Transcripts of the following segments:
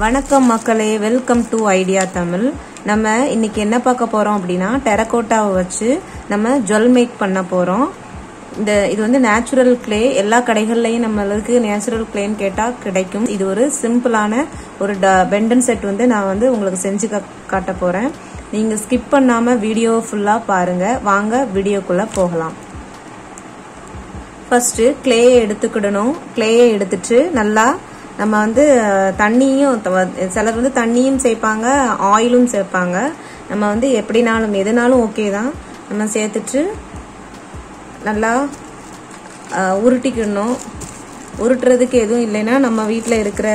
வணக்கம் மக்களே welcome to idea Tamil நம்ம இன்னைக்கு என்ன பார்க்க போறோம் அப்படின்னா டெரகோட்டாவை வச்சு நம்ம ஜுவல் மேக் பண்ண போறோம் இந்த இது வந்து நேச்சுரல் கிளே எல்லா கடைகள்லையும் நம்மளுக்கு நேச்சுரல் கிளேன்னு கேட்டால் கிடைக்கும் இது ஒரு சிம்பிளான ஒரு பெண்டன் செட் வந்து நான் வந்து உங்களுக்கு செஞ்சு கா- காட்ட போறேன் நீங்க ஸ்கிப் பண்ணாம வீடியோ ஃபுல்லா பாருங்க வாங்க வீடியோக்குள்ள போகலாம் ஃபர்ஸ்ட் கிளேயை எடுத்துக்கிடணும் கிளேயை எடுத்துட்டு நல்லா நம்ம வந்து அஹ், தண்ணியும் த- சிலர் வந்து தண்ணியும் சேர்ப்பாங்க ஆயிலும் சேர்ப்பாங்க நம்ம வந்து எப்படினாலும் எதுனாலும் ஓகே தான் நம்ம சேர்த்துட்டு நல்லா அஹ், உருட்டிக்கிடணும் உருட்டுறதுக்கு எதுவும் இல்லைன்னா நம்ம வீட்டில் இருக்கிற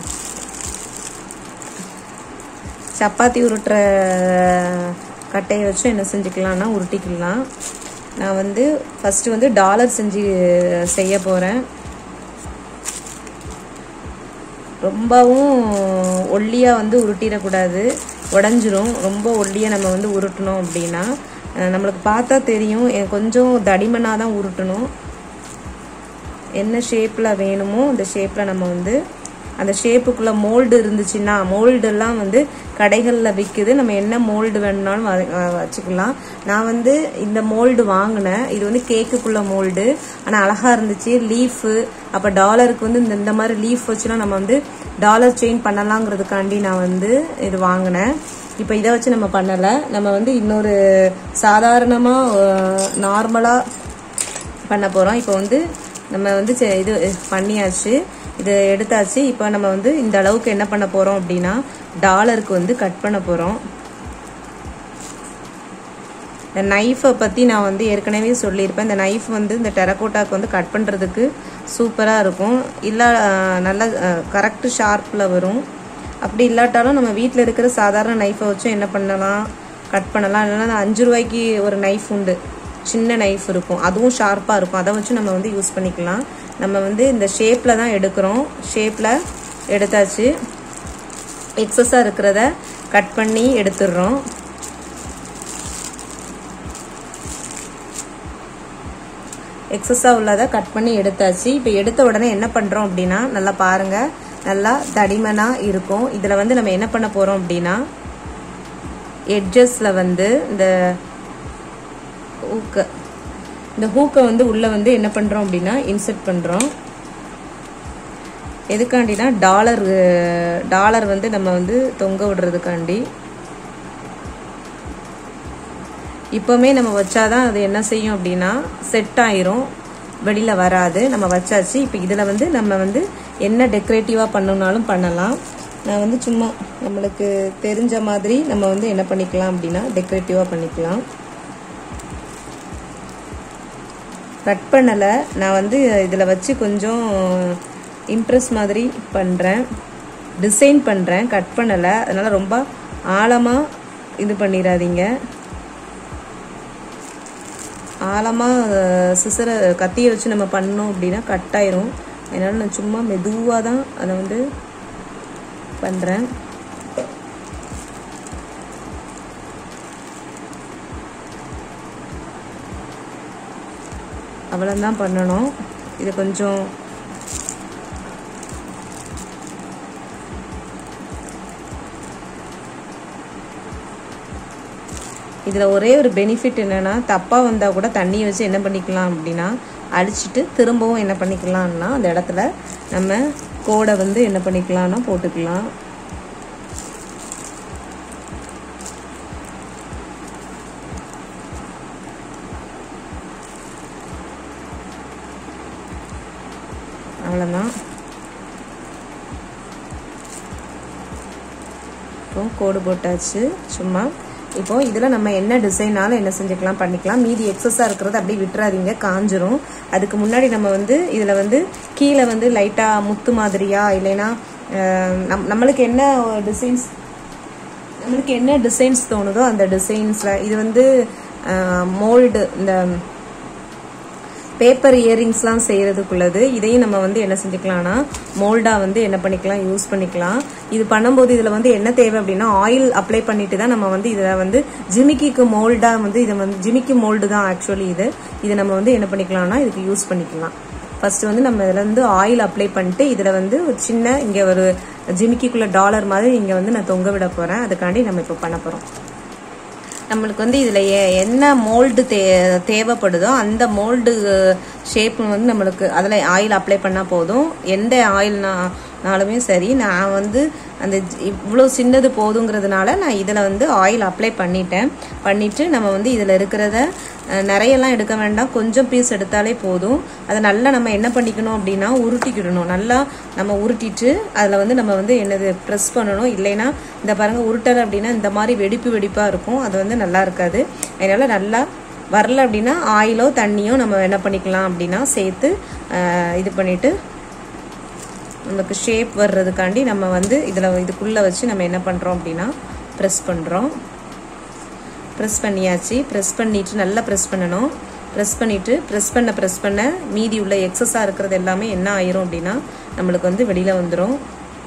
சப்பாத்தி உருட்டுற கட்டையை வச்சு என்ன செஞ்சுக்கலாம்னா உருட்டிக்கலாம் நான் வந்து ஃபர்ஸ்ட் வந்து டாலர் செஞ்சு செய்ய போகிறேன் ரொம்பவும் ஒல்லியாக வந்து உருட்டிடக்கூடாது உடஞ்சிரும் ரொம்ப ஒல்லியாக நம்ம வந்து உருட்டணும் அப்படின்னா அஹ் நம்மளுக்கு பார்த்தா தெரியும் எ- கொஞ்சம் தடிமனாக தான் உருட்டணும் என்ன ஷேப்பில் வேணுமோ அந்த ஷேப்பில் நம்ம வந்து அந்த ஷேப்புக்குள்ளே மோல்டு இருந்துச்சுன்னா மோல்டெல்லாம் வந்து கடைகளில் விற்குது நம்ம என்ன மோல்டு வேணும்னாலும் வ- அஹ் வச்சுக்கலாம் நான் வந்து இந்த மோல்டு வாங்கினேன் இது வந்து கேக்குக்குள்ள மோல்டு ஆனால் அழகாக இருந்துச்சு லீஃபு அப்போ டாலருக்கு வந்து இந்த இந்த மாதிரி லீஃப் வச்சுலாம் நம்ம வந்து டாலர் செயின் பண்ணலாங்கிறதுக்காண்டி நான் வந்து இது வாங்கினேன் இப்போ இதை வச்சு நம்ம பண்ணலை நம்ம வந்து இன்னொரு சாதாரணமாக நார்மலாக பண்ண போகிறோம் இப்போ வந்து நம்ம வந்து செ- இது பண்ணியாச்சு இது எடுத்தாச்சு இப்போ நம்ம வந்து இந்த அளவுக்கு என்ன பண்ண போகிறோம் அப்படின்னா டாலருக்கு வந்து கட் பண்ண போகிறோம் இந்த நைஃபை பற்றி நான் வந்து ஏற்கனவே சொல்லியிருப்பேன் இந்த நைஃப் வந்து இந்த டெரக்கோட்டாக்கு வந்து கட் பண்ணுறதுக்கு சூப்பராக இருக்கும் இல்லை நல்லா கரெக்டு ஷார்ப்பில் வரும் அப்படி இல்லாட்டாலும் நம்ம வீட்டில் இருக்கிற சாதாரண நைஃபை வச்சும் என்ன பண்ணலாம் கட் பண்ணலாம் இல்லைன்னா அந்த அஞ்சு ரூபாய்க்கு ஒரு நைஃப் உண்டு சின்ன நைஃப் இருக்கும் அதுவும் ஷார்ப்பாக இருக்கும் அதை வச்சு நம்ம வந்து யூஸ் பண்ணிக்கலாம் நம்ம வந்து இந்த ஷேப்பில் தான் எடுக்கிறோம் ஷேப்பில் எடுத்தாச்சு எக்ஸஸாக இருக்கிறத கட் பண்ணி எடுத்துடுறோம் எக்ஸஸாக உள்ளதை கட் பண்ணி எடுத்தாச்சு இப்போ எடுத்த உடனே என்ன பண்ணுறோம் அப்படின்னா நல்லா பாருங்க நல்லா தடிமனாக இருக்கும் இதில் வந்து நம்ம என்ன பண்ண போகிறோம் அப்படின்னா எட்ஜஸில் வந்து இந்த ஹூக்கை இந்த ஹூக்கை வந்து உள்ளே வந்து என்ன பண்ணுறோம் அப்படின்னா இன்செர்ட் பண்ணுறோம் எதுக்காண்டினா டாலர் டாலர் வந்து நம்ம வந்து தொங்க விடுறதுக்காண்டி இப்போவுமே நம்ம வச்சாதான் அது என்ன செய்யும் அப்படின்னா செட் ஆயிரும் வெளியில் வராது நம்ம வச்சாச்சு இப்போ இதில் வந்து நம்ம வந்து என்ன டெக்கரேட்டிவாக பண்ணணும்னாலும் பண்ணலாம் நான் வந்து சும்மா நம்மளுக்கு தெரிஞ்ச மாதிரி நம்ம வந்து என்ன பண்ணிக்கலாம் அப்படின்னா டெக்கரேட்டிவாக பண்ணிக்கலாம் கட் பண்ணலை நான் வந்து இதில் வச்சு கொஞ்சம் இம்ப்ரெஸ் மாதிரி பண்ணுறேன் டிசைன் பண்ணுறேன் கட் பண்ணலை அதனால் ரொம்ப ஆழமாக இது பண்ணிடாதீங்க ஆழமாக சிசரை கத்தியை வச்சு நம்ம பண்ணோம் அப்படின்னா கட் ஆயிரும் அதனால நான் சும்மா மெதுவாக தான் அதை வந்து பண்ணுறேன் அவ்வளோதான் பண்ணணும் இது கொஞ்சம் இதில் ஒரே ஒரு பெனிஃபிட் என்னென்னா தப்பாக வந்தால் கூட தண்ணியை வச்சு என்ன பண்ணிக்கலாம் அப்படின்னா அடிச்சிட்டு திரும்பவும் என்ன பண்ணிக்கலாம்னா அந்த இடத்துல நம்ம கோடை வந்து என்ன பண்ணிக்கலாம்னா போட்டுக்கலாம் அவ்வளோதான் இப்போ கோடு போட்டாச்சு சும்மா இப்போ இதில் நம்ம என்ன டிசைனாலும் என்ன செஞ்சுக்கலாம் பண்ணிக்கலாம் மீதி எக்ஸஸாக இருக்கிறது அப்படியே விட்டுறாதீங்க காஞ்சிரும் அதுக்கு முன்னாடி நம்ம வந்து இதில் வந்து கீழே வந்து லைட்டாக முத்து மாதிரியா இல்லைன்னா அஹ், நம் நம்மளுக்கு என்ன டிசைன்ஸ் நம்மளுக்கு என்ன டிசைன்ஸ் தோணுதோ அந்த டிசைன்ஸில் இது வந்து மோல்டு இந்த பேப்பர் இயரிங்ஸ்லாம் செய்யறதுக்குள்ளது இதையும் நம்ம வந்து என்ன செஞ்சுக்கலாம்னா மோல்டாக வந்து என்ன பண்ணிக்கலாம் யூஸ் பண்ணிக்கலாம் இது பண்ணும்போது இதில் வந்து என்ன தேவை அப்படின்னா ஆயில் அப்ளை பண்ணிட்டு தான் நம்ம வந்து இதில் வந்து ஜிமிக்கிக்கு மோல்டாக வந்து இதை வந்து ஜிமிக்கி மோல்டு தான் ஆக்சுவலி இது இதை நம்ம வந்து என்ன பண்ணிக்கலாம்னா இதுக்கு யூஸ் பண்ணிக்கலாம் ஃபர்ஸ்ட் வந்து நம்ம இதில் வந்து ஆயில் அப்ளை பண்ணிட்டு இதில் வந்து ஒரு சின்ன இங்கே ஒரு ஜிமிக்கிக்குள்ள டாலர் மாதிரி இங்கே வந்து நான் தொங்க விட போகிறேன் அதுக்காண்டி நம்ம இப்போ பண்ண போகிறோம் நம்மளுக்கு வந்து இதில் என்ன மோல்டு தே தேவைப்படுதோ அந்த மோல்டு ஷேப் வந்து நம்மளுக்கு அதில் ஆயில் அப்ளை பண்ணால் போதும் எந்த ஆயில்னாலுமே சரி நான் வந்து அந்த இவ்வளோ சின்னது போதுங்கிறதுனால நான் இதில் வந்து ஆயில் அப்ளை பண்ணிட்டேன் பண்ணிவிட்டு நம்ம வந்து இதில் இருக்கிறத நிறையெல்லாம் எடுக்க வேண்டாம் கொஞ்சம் பீஸ் எடுத்தாலே போதும் அதை நல்லா நம்ம என்ன பண்ணிக்கணும் அப்படின்னா உருட்டிக்கிடணும் நல்லா நம்ம உருட்டிட்டு அதில் வந்து நம்ம வந்து என்னது ப்ரெஸ் பண்ணணும் இல்லைன்னா இந்த பாருங்கள் உருட்டல் அப்படின்னா இந்த மாதிரி வெடிப்பு வெடிப்பாக இருக்கும் அது வந்து நல்லா இருக்காது அதனால் நல்லா வரல அப்படின்னா ஆயிலோ தண்ணியோ நம்ம என்ன பண்ணிக்கலாம் அப்படின்னா சேர்த்து இது பண்ணிவிட்டு நமக்கு ஷேப் வர்றதுக்காண்டி நம்ம வந்து இதில் இதுக்குள்ளே வச்சு நம்ம என்ன பண்ணுறோம் அப்படின்னா ப்ரெஸ் பண்ணுறோம் ப்ரெஸ் பண்ணியாச்சு ப்ரெஸ் பண்ணிவிட்டு நல்லா ப்ரெஸ் பண்ணணும் ப்ரெஸ் பண்ணிவிட்டு ப்ரெஸ் பண்ண ப்ரெஸ் பண்ண மீதி உள்ள எக்ஸஸாக இருக்கிறது எல்லாமே என்ன ஆயிரும் அப்படின்னா நம்மளுக்கு வந்து வெளியில் வந்துடும்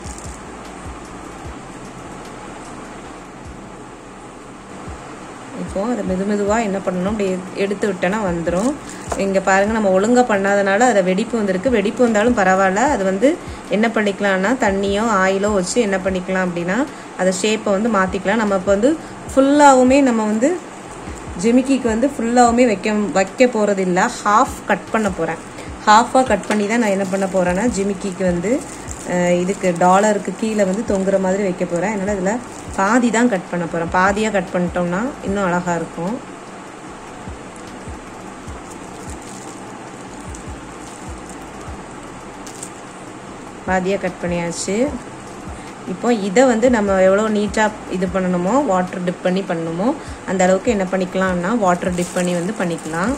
இப்போது அதை மெது மெதுவாக என்ன பண்ணணும் அப்படி எடுத்து விட்டோன்னா வந்துடும் இங்கே பாருங்கள் நம்ம ஒழுங்காக பண்ணாதனால அதில் வெடிப்பு வந்திருக்கு வெடிப்பு வந்தாலும் பரவாயில்ல அது வந்து என்ன பண்ணிக்கலாம்னா தண்ணியோ ஆயிலோ வச்சு என்ன பண்ணிக்கலாம் அப்படின்னா அதை ஷேப்பை வந்து மாற்றிக்கலாம் நம்ம இப்போ வந்து ஃபுல்லாகவுமே நம்ம வந்து ஜிமிக்கிக்கு வந்து ஃபுல்லாகவுமே வைக்க வைக்க போகிறது இல்லை ஹாஃப் கட் பண்ண போகிறேன் ஹாஃபாக கட் பண்ணி தான் நான் என்ன பண்ண போகிறேன்னா ஜிமிக்கிக்கு வந்து இதுக்கு டாலருக்கு கீழே வந்து தொங்குற மாதிரி வைக்க போகிறேன் அதனால் இதில் பாதி தான் கட் பண்ண போகிறேன் பாதியாக கட் பண்ணிட்டோம்னா இன்னும் அழகாக இருக்கும் பாதியாக கட் பண்ணியாச்சு இப்போ இதை வந்து நம்ம எவ்வளோ நீட்டாக இது பண்ணணுமோ வாட்டர் டிப் பண்ணி பண்ணணுமோ அந்த அளவுக்கு என்ன பண்ணிக்கலாம்னா வாட்டர் டிப் பண்ணி வந்து பண்ணிக்கலாம்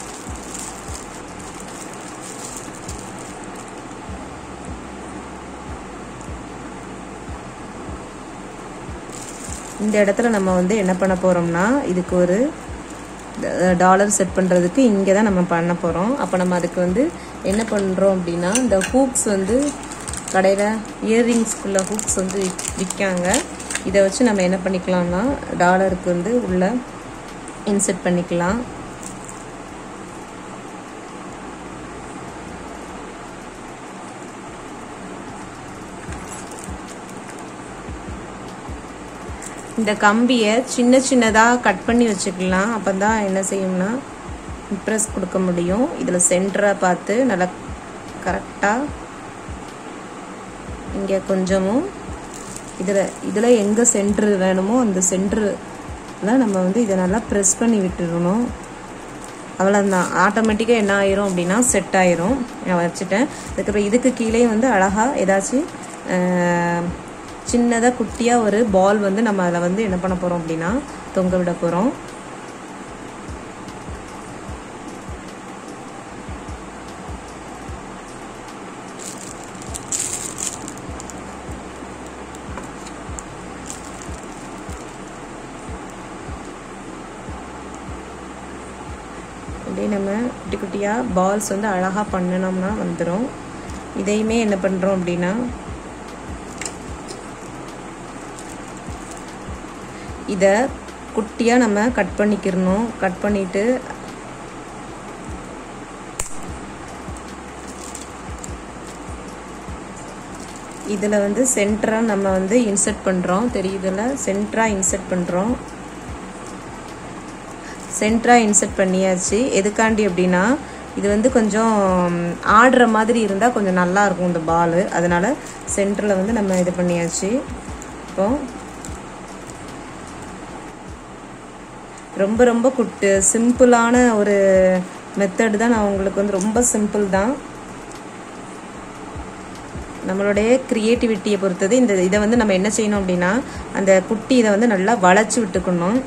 இந்த இடத்துல நம்ம வந்து என்ன பண்ண போகிறோம்னா இதுக்கு ஒரு டாலர் செட் பண்ணுறதுக்கு இங்கே தான் நம்ம பண்ண போகிறோம் அப்போ நம்ம அதுக்கு வந்து என்ன பண்ணுறோம் அப்படின்னா இந்த ஹூக்ஸ் வந்து கடையில் இயர்ரிங்ஸ்குள்ள ஹூக்ஸ் வந்து விற்காங்க இதை வச்சு நம்ம என்ன பண்ணிக்கலாம்னா டாலருக்கு வந்து உள்ள இன்செர்ட் பண்ணிக்கலாம் இந்த கம்பியை சின்ன சின்னதாக கட் பண்ணி வச்சுக்கலாம் அப்போ தான் என்ன செய்யும்னா ப்ரெஸ் கொடுக்க முடியும் இதில் சென்டராக பார்த்து நல்லா கரெக்டாக இங்கே கொஞ்சமும் இதில் இதில் எங்கே சென்ட்ரு வேணுமோ அந்த சென்டரில் நம்ம வந்து இதை நல்லா ப்ரெஸ் பண்ணி விட்டுடணும் அவ்வளோதான் ஆட்டோமேட்டிக்காக என்ன ஆயிரும் அப்படின்னா செட் ஆயிரும் நான் வச்சுட்டேன் அதுக்கப்புறம் இதுக்கு கீழே வந்து அழகாக ஏதாச்சும் சின்னதாக குட்டியாக ஒரு பால் வந்து நம்ம அதில் வந்து என்ன பண்ண போகிறோம் அப்படின்னா தொங்க விட போகிறோம் அப்படியே நம்ம குட்டி குட்டியாக பால்ஸ் வந்து அழகாக பண்ணினோம்னா வந்துடும் இதையுமே என்ன பண்ணுறோம் அப்படின்னா இதை குட்டியாக நம்ம கட் பண்ணிக்கிறணும் கட் பண்ணிவிட்டு இதில் வந்து சென்டராக நம்ம வந்து இன்சர்ட் பண்ணுறோம் தெரியுதுல சென்டராக இன்சர்ட் பண்ணுறோம் சென்டராக இன்சர்ட் பண்ணியாச்சு எதுக்காண்டி அப்படின்னா இது வந்து கொஞ்சம் ஆடுற மாதிரி இருந்தால் கொஞ்சம் நல்லா இருக்கும் இந்த பால் அதனால் சென்டரில் வந்து நம்ம இது பண்ணியாச்சு இப்போ ரொம்ப ரொம்ப குட்டு சிம்பிளான ஒரு மெத்தட் தான் நான் உங்களுக்கு வந்து ரொம்ப சிம்பிள் தான் நம்மளுடைய க்ரியேட்டிவிட்டியை பொறுத்தது இந்த இதை வந்து நம்ம என்ன செய்யணும் அப்படின்னா அந்த குட்டி இதை வந்து நல்லா வளைச்சி விட்டுக்கணும்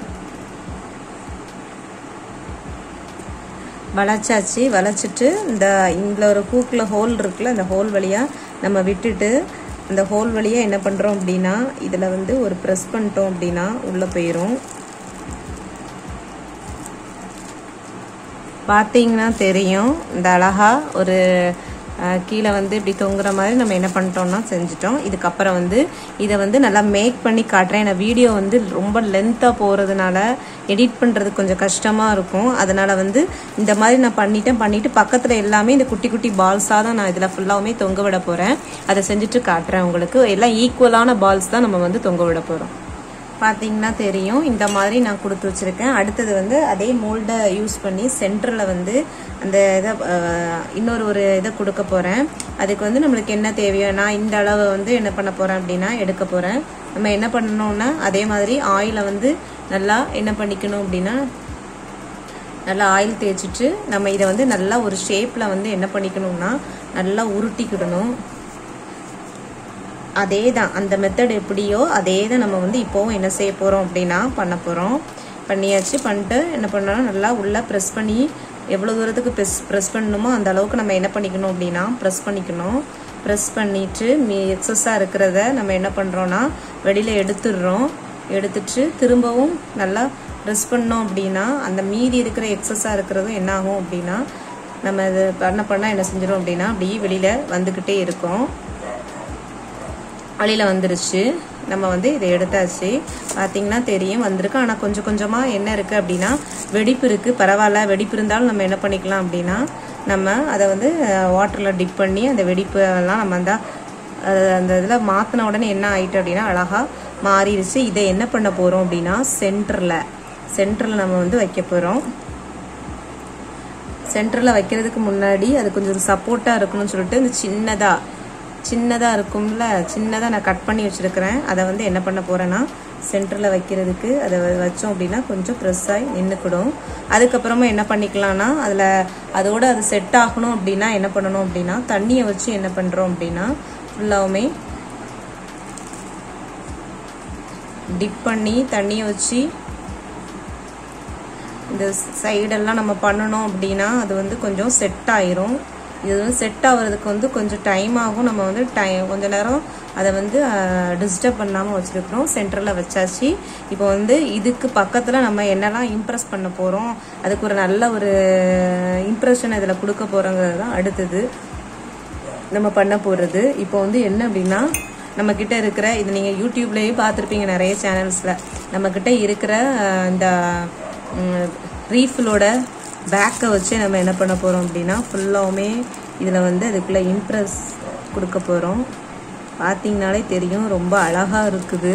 வளைச்சாச்சு வளைச்சிட்டு இந்த இதில் ஒரு ஹூக்கில் ஹோல் இருக்குல்ல அந்த ஹோல் வழியாக நம்ம விட்டுட்டு அந்த ஹோல் வழியாக என்ன பண்ணுறோம் அப்படின்னா இதில் வந்து ஒரு ப்ரெஸ் பண்ணிட்டோம் அப்படின்னா உள்ளே போயிடும் பார்த்தீங்கன்னா தெரியும் இந்த அழகா ஒரு அஹ், கீழே வந்து இப்படி தொங்குற மாதிரி நம்ம என்ன பண்ணிட்டோம்னா செஞ்சுட்டோம் இதுக்கப்புறம் வந்து இதை வந்து நல்லா மேக் பண்ணி காட்டுறேன் ஏன்னா வீடியோ வந்து ரொம்ப லென்த்தாக போகிறதுனால எடிட் பண்ணுறது கொஞ்சம் கஷ்டமாக இருக்கும் அதனால் வந்து இந்த மாதிரி நான் பண்ணிட்டேன் பண்ணிவிட்டு பக்கத்தில் எல்லாமே இந்த குட்டி குட்டி பால்ஸாக தான் நான் இதில் ஃபுல்லாகவுமே தொங்க விட போகிறேன் அதை செஞ்சுட்டு காட்டுறேன் உங்களுக்கு எல்லாம் ஈக்குவலான பால்ஸ் தான் நம்ம வந்து தொங்க விட போகிறோம் பார்த்தீங்கன்னா தெரியும் இந்த மாதிரி நான் கொடுத்து வச்சுருக்கேன் அடுத்தது வந்து அதே மோல்டை யூஸ் பண்ணி சென்டரில் வந்து அந்த இதை அஹ், இன்னொரு ஒரு இதை கொடுக்க போகிறேன் அதுக்கு வந்து நம்மளுக்கு என்ன தேவையோ நான் இந்த அளவு வந்து என்ன பண்ண போகிறேன் அப்படின்னா எடுக்க போகிறேன் நம்ம என்ன பண்ணணும்னா அதே மாதிரி ஆயிலை வந்து நல்லா என்ன பண்ணிக்கணும் அப்படின்னா நல்லா ஆயில் தேய்ச்சிட்டு நம்ம இதை வந்து நல்லா ஒரு ஷேப்பில் வந்து என்ன பண்ணிக்கணும்னா நல்லா உருட்டிக்கிடணும் அதே தான் அந்த மெத்தட் எப்படியோ அதே தான் நம்ம வந்து இப்போவும் என்ன செய்ய போகிறோம் அப்படின்னா பண்ண போகிறோம் பண்ணியாச்சு பண்ணிட்டு என்ன பண்ணோம்னா நல்லா உள்ளே ப்ரெஸ் பண்ணி எவ்வளோ தூரத்துக்கு ப்ரெஸ் ப்ரெஸ் பண்ணணுமோ அந்த அளவுக்கு நம்ம என்ன பண்ணிக்கணும் அப்படின்னா ப்ரெஸ் பண்ணிக்கணும் ப்ரெஸ் பண்ணிட்டு மீ எக்ஸஸாக இருக்கிறத நம்ம என்ன பண்ணுறோன்னா வெளியில் எடுத்துடுறோம் எடுத்துட்டு திரும்பவும் நல்லா ப்ரெஸ் பண்ணோம் அப்படின்னா அந்த மீதி இருக்கிற எக்ஸஸாக இருக்கிறதும் என்ன ஆகும் அப்படின்னா நம்ம இது பண்ண பண்ணால் என்ன செஞ்சிடும் அப்படின்னா அப்படியே வெளியில் வந்துக்கிட்டே இருக்கும் வழியில் வந்துருச்சு நம்ம வந்து இதை எடுத்தாச்சு பார்த்தீங்கன்னா தெரியும் வந்திருக்கு ஆனால் கொஞ்சம் கொஞ்சமாக என்ன இருக்குது அப்படின்னா வெடிப்பு இருக்குது பரவாயில்ல வெடிப்பு இருந்தாலும் நம்ம என்ன பண்ணிக்கலாம் அப்படின்னா நம்ம அதை வந்து வாட்டரில் டிப் பண்ணி அந்த வெடிப்பு எல்லாம் நம்ம அந்த அது- அந்த இதில் மாற்றின உடனே என்ன ஆயிட்டு அப்படின்னா அழகாக மாறிடுச்சு இதை என்ன பண்ண போகிறோம் அப்படின்னா சென்டரில் சென்டரில் நம்ம வந்து வைக்க போகிறோம் சென்டரில் வைக்கிறதுக்கு முன்னாடி அது கொஞ்சம் சப்போர்ட்டாக இருக்கணும்னு சொல்லிட்டு இந்த சின்னதாக சின்னதாக இருக்கும்ல சின்னதாக நான் கட் பண்ணி வச்சுருக்கிறேன் அதை வந்து என்ன பண்ண போகிறேன்னா சென்டரில் வைக்கிறதுக்கு அதை வ- வச்சோம் அப்படின்னா கொஞ்சம் ப்ரெஸ் ஆகி நின்றுக்கிடும் அதுக்கப்புறமா என்ன பண்ணிக்கலாம்னா அதில் அதோட அது செட் ஆகணும் அப்படின்னா என்ன பண்ணணும் அப்படின்னா தண்ணியை வச்சு என்ன பண்ணுறோம் அப்படின்னா ஃபுல்லாகவுமே டிப் பண்ணி தண்ணியை வச்சு இந்த சைடெல்லாம் நம்ம பண்ணணும் அப்படின்னா அது வந்து கொஞ்சம் செட் ஆயிரும் இது வந்து செட் ஆகுறதுக்கு வந்து கொஞ்சம் டைம் ஆகும் நம்ம வந்து டைம் கொஞ்ச நேரம் அதை வந்து டிஸ்டர்ப் பண்ணாமல் வச்சுருக்கிறோம் சென்டரில் வச்சாச்சு இப்போ வந்து இதுக்கு பக்கத்தில் நம்ம என்னெல்லாம் இம்ப்ரெஸ் பண்ண போகிறோம் அதுக்கு ஒரு நல்ல ஒரு இம்ப்ரெஷன் இதில் கொடுக்க போகிறோங்கிறது தான் அடுத்தது நம்ம பண்ண போகிறது இப்போ வந்து என்ன அப்படின்னா நம்ம கிட்ட இருக்கிற இது நீங்கள் யூடியூப்லேயே பார்த்துருப்பீங்க நிறைய சேனல்ஸில் நம்ம கிட்ட இருக்கிற அஹ், இந்த ரீஃபிலோட பேக்கை வச்சு நம்ம என்ன பண்ண போகிறோம் அப்படின்னா ஃபுல்லாகவுமே இதில் வந்து அதுக்குள்ளே இம்ப்ரெஸ் கொடுக்க போகிறோம் பார்த்தீங்கனாலே தெரியும் ரொம்ப அழகாக இருக்குது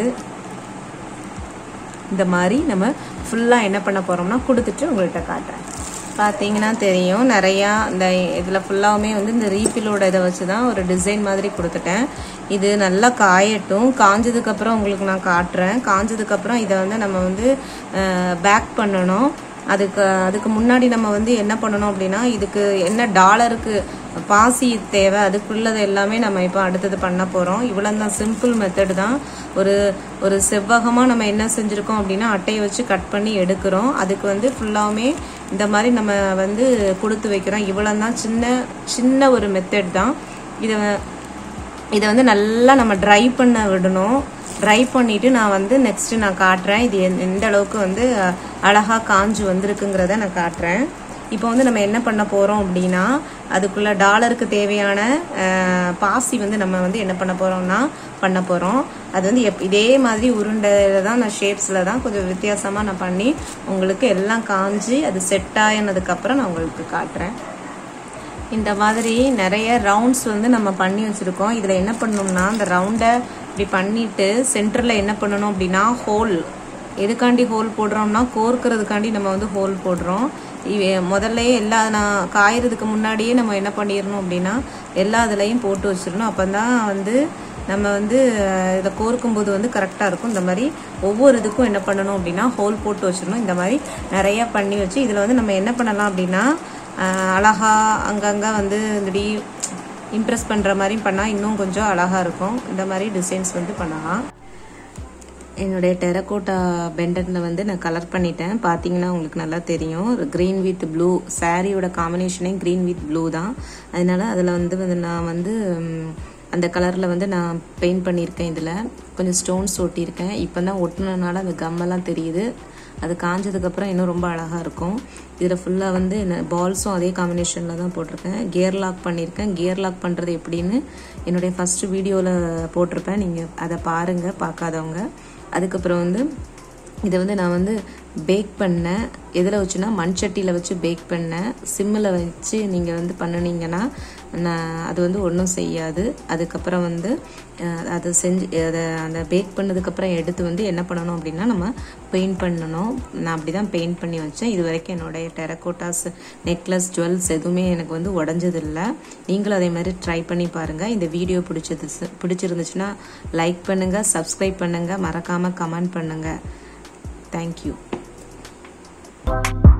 இந்த மாதிரி நம்ம ஃபுல்லாக என்ன பண்ண போகிறோம்னா கொடுத்துட்டு உங்கள்கிட்ட காட்டுறேன் பார்த்தீங்கன்னா தெரியும் நிறையா இந்த இதில் ஃபுல்லாகவுமே வந்து இந்த ரீஃபிலோட இதை வச்சு தான் ஒரு டிசைன் மாதிரி கொடுத்துட்டேன் இது நல்லா காயட்டும் காஞ்சதுக்கப்புறம் உங்களுக்கு நான் காட்டுறேன் காஞ்சதுக்கப்புறம் இதை வந்து நம்ம வந்து பேக் பண்ணணும் அதுக்கு அதுக்கு முன்னாடி நம்ம வந்து என்ன பண்ணணும் அப்படின்னா இதுக்கு என்ன டாலருக்கு பாசி தேவை அதுக்குள்ளது எல்லாமே நம்ம இப்போ அடுத்தது பண்ண போகிறோம் இவ்வளோ தான் சிம்பிள் மெத்தட் தான் ஒரு ஒரு செவ்வகமாக நம்ம என்ன செஞ்சுருக்கோம் அப்படின்னா அட்டையை வச்சு கட் பண்ணி எடுக்கிறோம் அதுக்கு வந்து ஃபுல்லாகவுமே இந்த மாதிரி நம்ம வந்து கொடுத்து வைக்கிறோம் இவ்வளோ தான் சின்ன சின்ன ஒரு மெத்தட் தான் இதை இதை வந்து நல்லா நம்ம ட்ரை பண்ண விடணும் ட்ரை பண்ணிவிட்டு நான் வந்து நெக்ஸ்ட்டு நான் காட்டுறேன் இது எந்த- எந்த அளவுக்கு வந்து அழகாக காஞ்சு வந்திருக்குங்கிறத நான் காட்டுறேன் இப்போ வந்து நம்ம என்ன பண்ண போகிறோம் அப்படின்னா அதுக்குள்ள டாலருக்கு தேவையான அஹ், பாசி வந்து நம்ம வந்து என்ன பண்ண போகிறோம்னா பண்ண போகிறோம் அது வந்து எப் இதே மாதிரி உருண்டையில் தான் நான் ஷேப்ஸில் தான் கொஞ்சம் வித்தியாசமாக நான் பண்ணி உங்களுக்கு எல்லாம் காஞ்சி அது செட் ஆகினதுக்கப்புறம் நான் உங்களுக்கு காட்டுறேன் இந்த மாதிரி நிறைய ரவுண்ட்ஸ் வந்து நம்ம பண்ணி வச்சுருக்கோம் இதில் என்ன பண்ணணும்னா அந்த ரவுண்டை இப்படி பண்ணிட்டு சென்டரில் என்ன பண்ணணும் அப்படின்னா ஹோல் எதுக்காண்டி ஹோல் போடுறோம்னா கோர்க்கறதுக்காண்டி நம்ம வந்து ஹோல் போடுறோம் இவ- முதல்லயே எல்லா நான் காயறதுக்கு முன்னாடியே நம்ம என்ன பண்ணிடணும் அப்படின்னா எல்லா இதுலையும் போட்டு வச்சிடணும் அப்போ தான் வந்து நம்ம வந்து இதில் கோர்க்கும்போது வந்து கரெக்டாக இருக்கும் இந்த மாதிரி ஒவ்வொரு இதுக்கும் என்ன பண்ணணும் அப்படின்னா ஹோல் போட்டு வச்சிடணும் இந்த மாதிரி நிறையா பண்ணி வச்சு இதில் வந்து நம்ம என்ன பண்ணலாம் அப்படின்னா ஆஹ் அழகா அங்கங்கே வந்து இப்படி இம்ப்ரெஸ் பண்ணுற மாதிரி பண்ணால் இன்னும் கொஞ்சம் அழகாக இருக்கும் இந்த மாதிரி டிசைன்ஸ் வந்து பண்ணலாம் என்னுடைய டெரகோட்டா பெண்டனில் வந்து நான் கலர் பண்ணிட்டேன் பார்த்தீங்கன்னா உங்களுக்கு நல்லா தெரியும் க்ரீன் வித் ப்ளூ சாரியோட காம்பினேஷனே க்ரீன் வித் ப்ளூ தான் அதனால அதில் வந்து வந்து நான் வந்து ம், அந்த கலரில் வந்து நான் பெயிண்ட் பண்ணியிருக்கேன் இதில் கொஞ்சம் ஸ்டோன்ஸ் ஒட்டியிருக்கேன் இப்போ தான் ஒட்டினதுனால அந்த கம்மெல்லாம் தெரியுது அது காஞ்சதுக்கப்புறம் இன்னும் ரொம்ப அழகாக இருக்கும் இதில் ஃபுல்லாக வந்து என்ன பால்ஸும் அதே காம்பினேஷனில் தான் போட்டிருக்கேன் கியர் லாக் பண்ணியிருக்கேன் கியர் லாக் பண்ணுறது எப்படின்னு என்னுடைய ஃபஸ்ட்டு வீடியோவில் போட்டிருப்பேன் நீங்கள் அதை பாருங்கள் பார்க்காதவங்க அதுக்கப்புறம் வந்து இதை வந்து நான் வந்து பேக் பண்ணேன் எதில் வச்சுன்னா மண் சட்டியில் வச்சு பேக் பண்ணேன் சிம்மில் வச்சு நீங்கள் வந்து பண்ணினீங்கன்னா நான் அது வந்து ஒன்றும் செய்யாது அதுக்கப்புறம் வந்து அஹ், அதை செஞ்சு அதை அந்த பேக் பண்ணதுக்கப்புறம் எடுத்து வந்து என்ன பண்ணணும் அப்படின்னா நம்ம பெயிண்ட் பண்ணணும் நான் அப்படி தான் பெயிண்ட் பண்ணி வச்சேன் இது வரைக்கும் என்னுடைய டெரக்கோட்டாஸ் நெக்லஸ் ஜுவல்ஸ் எதுவுமே எனக்கு வந்து உடஞ்சதில்லை நீங்களும் அதே மாதிரி ட்ரை பண்ணி பாருங்கள் இந்த வீடியோ பிடிச்சது பிடிச்சிருந்துச்சுன்னா லைக் பண்ணுங்கள் சப்ஸ்கிரைப் பண்ணுங்கள் மறக்காமல் கமெண்ட் பண்ணுங்கள் தேங்க்யூ